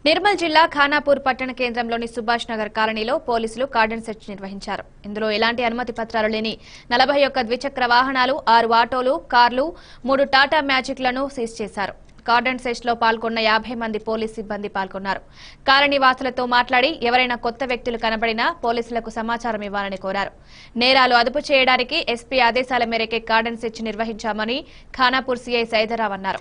నిర్మల్ జిల్లా ఖానాపూర్ పట్టణ కేంద్రంలోని సుభాష్ నగర్ కాలనీలో పోలీసులు కార్డన్ సెర్చ్ నిర్వహించారు ఇందులో ఎలాంటి అనుమతి పత్రాలు లేని నలభై ఒక్క ద్విచక్ర వాహనాలు ఆరు ఆటోలు కార్లు మూడు టాటా మ్యాజిక్లను సీజ్ చేశారు కార్డన్ సెర్చ్ లో పాల్గొన్న యాభై మంది పోలీస్ సిబ్బంది పాల్గొన్నారు కాలనీ వాసులతో మాట్లాడి ఎవరైనా కొత్త వ్యక్తులు కనబడినా పోలీసులకు సమాచారం ఇవ్వాలని కోరారు నేరాలు అదుపు చేయడానికి ఎస్పీ ఆదేశాల మేరకే కార్డన్ సెర్చ్ నిర్వహించామని ఖానాపూర్ సీఐ సైదరావు అన్నారు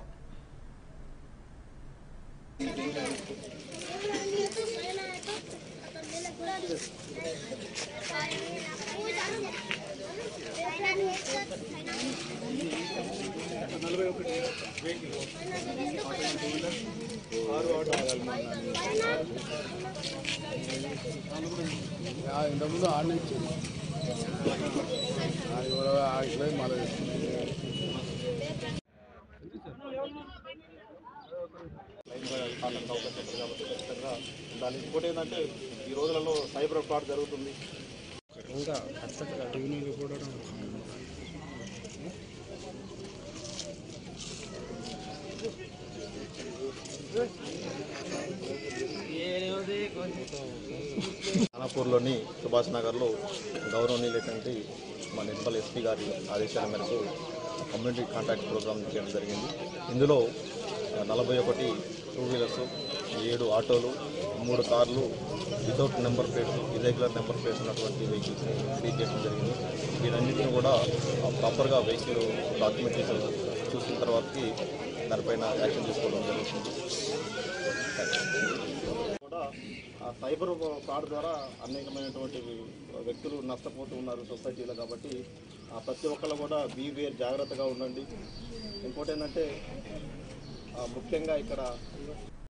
ఇంతకుముందు ఆడ నుంచి ఆడలేదు మళ్ళీ కారణంగా అవకాశం ఉంటుంది కాబట్టి ఖచ్చితంగా ఉండాలి ఇంకోటి ఏంటంటే ఈ రోజులలో సైబర్ ఫ్రాడ్ జరుగుతుంది ఖానాపూర్లోని సుభాష్ నగర్లో గౌరవనీయులైనటువంటి మా నిర్మల్ ఎస్పీ గారి ఆదేశాల మేరకు కమ్యూనిటీ కాంటాక్ట్ ప్రోగ్రామ్ చేయడం జరిగింది ఇందులో నలభై ఒకటి టూ వీలర్స్ ఏడు ఆటోలు మూడు కార్లు without number plates irregular number plates ఉన్నటువంటి వెహికల్స్ని సీజ్ చేయడం జరిగింది వీరన్నింటిని కూడా ప్రాపర్గా వెహికల్ డాక్యుమెంటేషన్ చూసిన తర్వాతకి దానిపైన యాక్షన్ తీసుకోవడం జరుగుతుంది కూడా ఆ సైబర్ ఫ్రాడ్ ద్వారా అనేకమైనటువంటి వ్యక్తులు నష్టపోతూ ఉన్నారు సొసైటీలో కాబట్టి ఆ ప్రతి ఒక్కళ్ళు కూడా బీ వేర్ జాగ్రత్తగా ఉండండి ఇంకోటి ఏంటంటే ఆ, ముఖ్యంగా ఇక్కడ